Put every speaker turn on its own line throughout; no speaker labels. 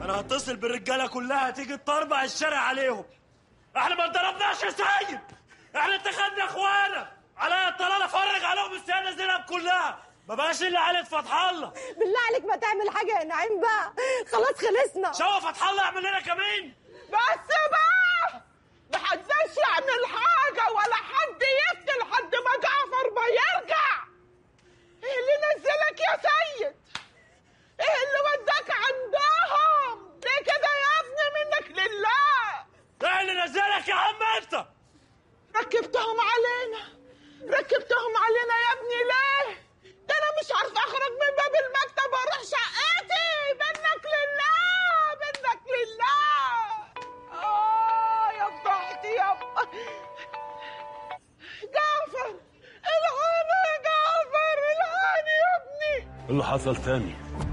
انا هتصل بالرجاله كلها تيجي تطربع الشارع عليهم احنا ما اتضربناش يا سيد احنا اتخذنا اخوانا عليا الطلال افرج عليهم السيده زينب كلها ما بقاش الا عيله فتح الله
بالله عليك ما تعمل حاجه يا نعيم بقى خلاص خلصنا
شو فتح الله يعمل لنا كمين
بس بقى محدش يعمل حاجة ولا حد يفتي لحد ما جعفر ما يرجع ايه اللي نزلك يا سيد ايه اللي وداك عندهم ليه كده يا ابني منك لله
ايه اللي نزلك يا عم انت
ركبتهم علينا ركبتهم علينا يا ابني ليه ده انا مش عارفه اخرج من باب المكتب واروح شقتي منك لله منك لله اه يا بضحتي يا جعفر العاني يا جعفر العاني يا ابني
اللي حصل تاني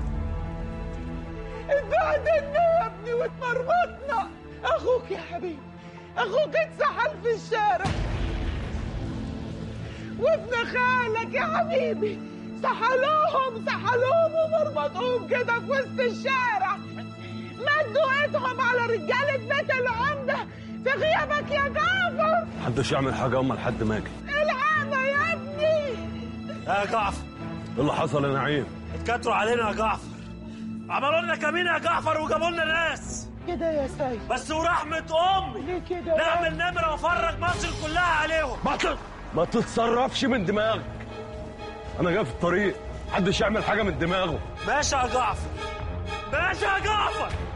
اتبهدلنا يا ابني واتمرمطنا اخوك يا حبيبي اخوك اتسحل في الشارع وابن خالك يا حبيبي سحلوهم سحلوهم ومرمطوهم كده في وسط الشارع مدوا ايدهم على رجالة بيت العمدة في غيابك يا جعفر
محدش يعمل حاجه اما لحد ما اجي
العانى يا ابني
يا جعفر
اللي حصل يا نعيم
اتكتروا علينا يا جعفر عملوا لنا كمين يا جعفر وجابوا لنا ناس
كده يا سيد
بس ورحمة أمي
ليه كده
نعمل نمرة وافرج مصر كلها عليهم
ما ت- ما تتصرفش من دماغك انا جاي في الطريق محدش يعمل حاجه من دماغه
ماشي يا جعفر ماشي يا جعفر